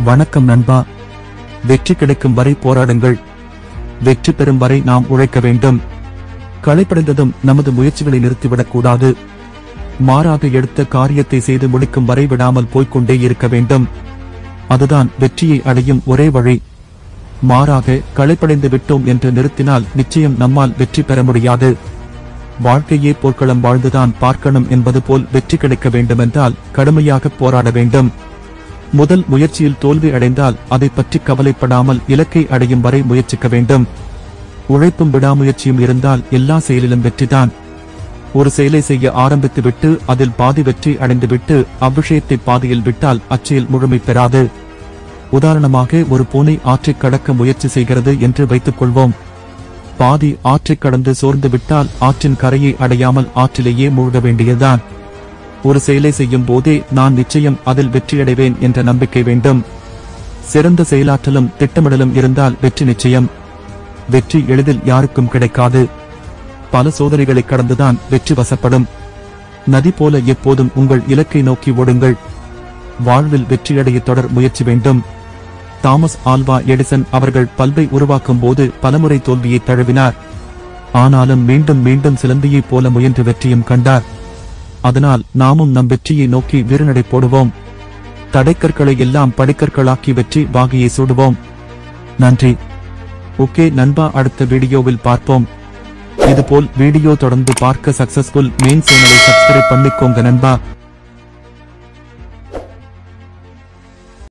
வணக்கம் நண்பா வெற்றி கிடைக்கும் வரை போராடுங்கள் வெற்றி பெறும் வரை நாம் உழைக்க வேண்டும் களைப்படைந்ததும் நமது முயற்சிகளை நிறுத்திவிடக் கூடாது மாறாக எடுத்த காரியத்தை செய்து முடிக்கும் வரை விடாமல் போய்க்கொண்டே இருக்க வேண்டும் அதுதான் வெற்றியை அடையும் ஒரே வழி மாறாக களைப்படைந்து விட்டோம் என்று நிறுத்தினால் நிச்சயம் நம்மால் வெற்றி பெற முடியாது வாழ்க்கையே போர்க்களம் வாழ்ந்துதான் பார்க்கணும் என்பது போல் வெற்றி கிடைக்க வேண்டுமென்றால் கடுமையாக போராட வேண்டும் முதல் முயற்சியில் தோல்வி அடைந்தால் அதை பற்றி கவலைப்படாமல் இலக்கை அடையும் வரை முயற்சிக்க வேண்டும் உழைப்பும் விடாமுயற்சியும் இருந்தால் எல்லா செயலிலும் வெற்றிதான் ஒரு செயலை செய்ய ஆரம்பித்து விட்டு அதில் பாதி வெற்றி அடைந்துவிட்டு அவ்விஷயத்தை பாதியில் விட்டால் அச்செயல் முழுமை பெறாது உதாரணமாக ஒரு பூனை ஆற்றைக் கடக்க முயற்சி செய்கிறது என்று வைத்துக் கொள்வோம் பாதி ஆற்றைக் கடந்து சோர்ந்து விட்டால் ஆற்றின் கரையை அடையாமல் ஆற்றிலேயே மூழ்க வேண்டியதுதான் ஒரு செயலை செய்யும் போதே நான் நிச்சயம் அதில் வெற்றியடைவேன் என்ற நம்பிக்கை வேண்டும் சிறந்த செயலாற்றலும் திட்டமிடலும் இருந்தால் வெற்றி நிச்சயம் வெற்றி எளிதில் யாருக்கும் கிடைக்காது பல சோதனைகளை கடந்துதான் வெற்றி வசப்படும் நதி போல எப்போதும் உங்கள் இலக்கை நோக்கி ஓடுங்கள் வாழ்வில் வெற்றியடைய தொடர் முயற்சி வேண்டும் தாமஸ் ஆல்வா எடிசன் அவர்கள் பல்பை உருவாக்கும் போது பலமுறை தோல்வியை தழுவினார் ஆனாலும் மீண்டும் மீண்டும் சிலந்தியைப் போல முயன்று வெற்றியும் கண்டார் அதனால் நாமும் நம் வெற்றியை நோக்கி வீரநடை போடுவோம் தடைக்கற்களை எல்லாம் படிக்கற்களாக்கி வெற்றி வாகையை சூடுவோம் நன்றி ஓகே நண்பா அடுத்த வீடியோவில் பார்ப்போம் இதுபோல் வீடியோ தொடர்ந்து பார்க்க சக்சஸ்ஃபுல் மெயின் சேனலை சப்ஸ்கிரைப் பண்ணிக்கோங்க நண்பா